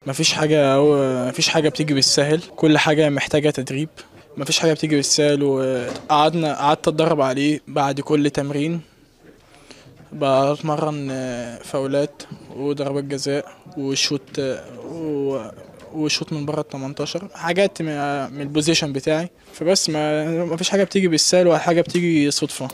مفيش حاجة أو مفيش حاجة بتيجي بالسهل كل حاجة محتاجة تدريب مفيش حاجة بتيجي بالسهل وقعدنا قعدت اتدرب عليه بعد كل تمرين بتمرن فاولات وضربات جزاء وشوت و- وشوت من بره ال 18 حاجات من من البوزيشن بتاعي فبس ما مفيش حاجة بتيجي بالسهل ولا حاجة بتيجي صدفة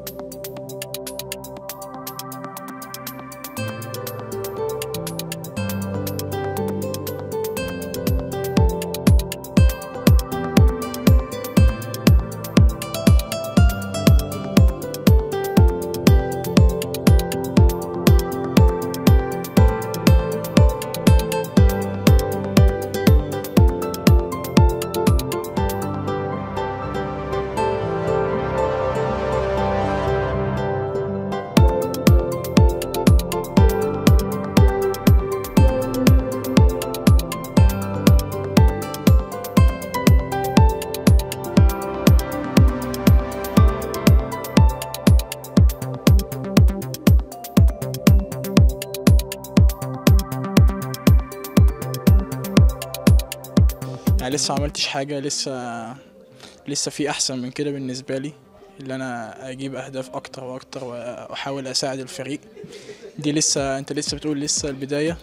يعني لسه عملتش حاجة لسه لسه في أحسن من كده بالنسبة لي اللي أنا أجيب أهداف أكتر وأكتر وأحاول أساعد الفريق دي لسه أنت لسه بتقول لسه البداية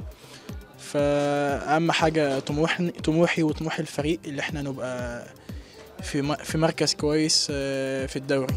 فأهم حاجة طموحي طموحي وطموح الفريق اللي احنا نبقى في م- في مركز كويس آه، في الدوري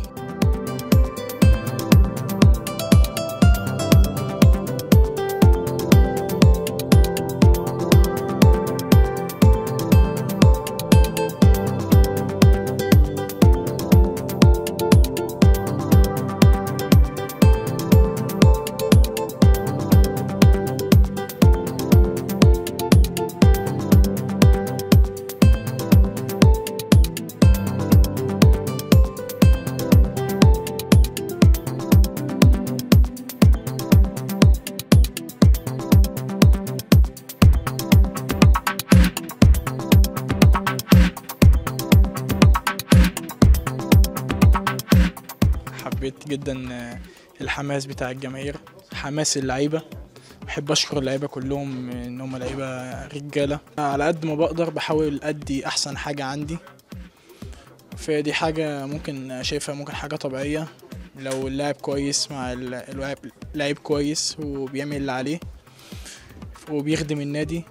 حبيت جدا آه، الحماس بتاع الجماهير حماس اللعيبة بحب اشكر اللعيبه كلهم ان هم لعيبه رجاله على قد ما بقدر بحاول ادي احسن حاجه عندي فدي حاجه ممكن شايفها ممكن حاجه طبيعيه لو اللاعب كويس مع ال- اللاعب لعيب كويس وبيعمل اللي عليه وبيخدم النادي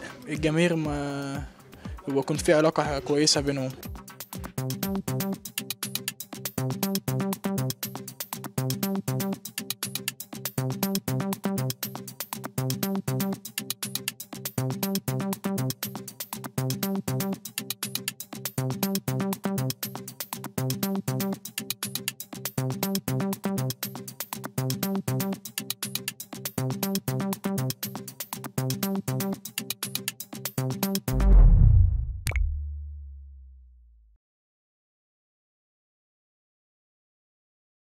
فالجماهير ما ويكون في علاقه كويسه بينهم